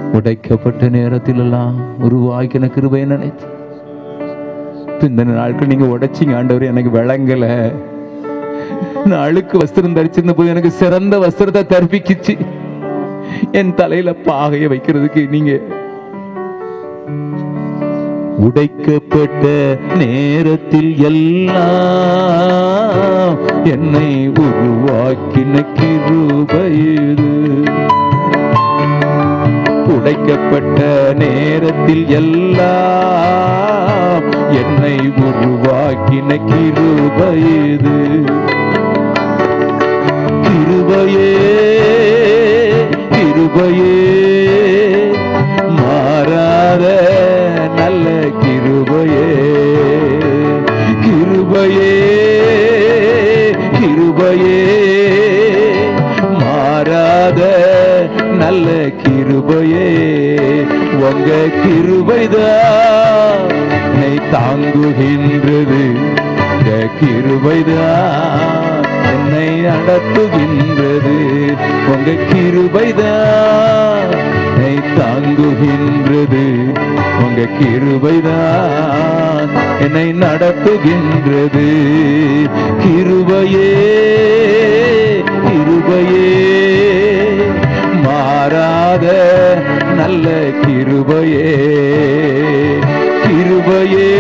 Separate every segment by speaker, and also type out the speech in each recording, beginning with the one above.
Speaker 1: உடைக்கப்பட்ட நேரத்தில் எல்லாம் உருவாக்கின கிருபையை நினைத்து பிந்தின நாட்கள் நீங்க உடைச்சிங்க ஆண்டவர் எனக்கு விளங்கல நான் அழுக்கு வஸ்திரம் தரிச்சிருந்த போது எனக்கு சிறந்த வஸ்திரத்தை தர்பிக்குச்சு என் தலையில பாகைய வைக்கிறதுக்கு நீங்க உடைக்கப்பட்ட நேரத்தில் எல்லாம் என்னை உருவாக்கின கிருபையுது உடைக்கப்பட்ட நேரத்தில் எல்லாம் என்னை உருவாக்கின கிருபையுது கிருபையே கிருபையே மாறாத நல்ல கிருபையே கிருபையே கிருபையே மாறாத நல்ல கிருபையே உங்க கிருபைதான் என்னை தாங்குகின்றது உங்க கிருபைதான் என்னை நடத்துகின்றது உங்க கிருபைதான் என்னை தாங்குகின்றது உங்க கிருபைதான் என்னை நடத்துகின்றது கிருபையே கிருபையே மாறாத நல்ல கிருபையே கிருபையே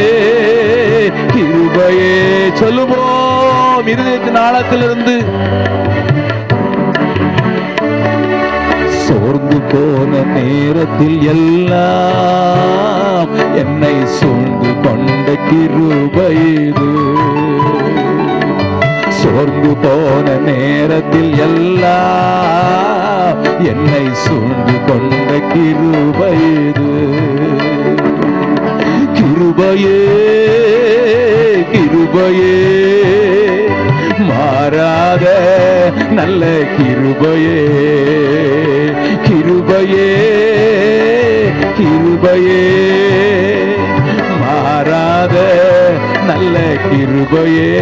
Speaker 1: கிருபையே சொல்லுவோம் இருதயத்தின் ஆழத்திலிருந்து சோர்ந்து போன நேரத்தில் எல்லாம் என்னை சூழ்ந்து கொண்ட கிருபைது சோர்ந்து போன நேரத்தில் எல்லாம் என்னை சூழ்ந்து கொண்ட கிருபைது கிருபையே கிருபையே மாறாத நல்ல கிருபையே கிருபையே கிருபையே மாறாத நல்ல கிருபையே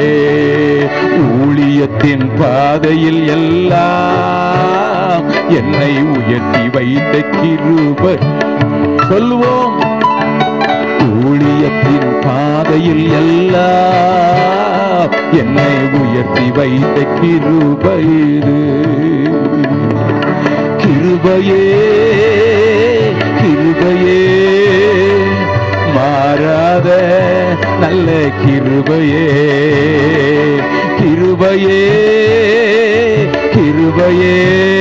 Speaker 1: ஊழியத்தின் பாதையில் எல்லாம் என்னை உயர்த்தி வைத்த கிருபை சொல்லுவோம் ஊழியத்தின் பாதையில் எல்லாம் என்னை உயர்த்தி வைத்த கிருபை இது கிருபையே கிருபையே மாறாத நல்ல கிருபையே கிருபையே கிருபையே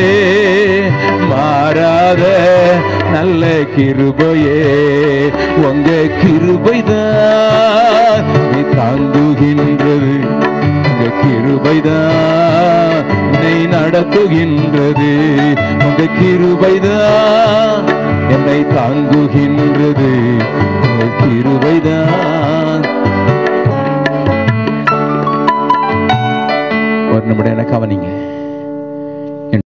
Speaker 1: மாறாத நல்ல கிருபையே உங்க கிருபைதான் நீ தாங்குகின்றது உங்க கிருபைதான் என்னை நடத்துகின்றது உங்க கிருபைதான் என்னை தாங்குகின்றது உங்க கிருபைதான் ஒரு நிமிடம் எனக்கு கவனிங்க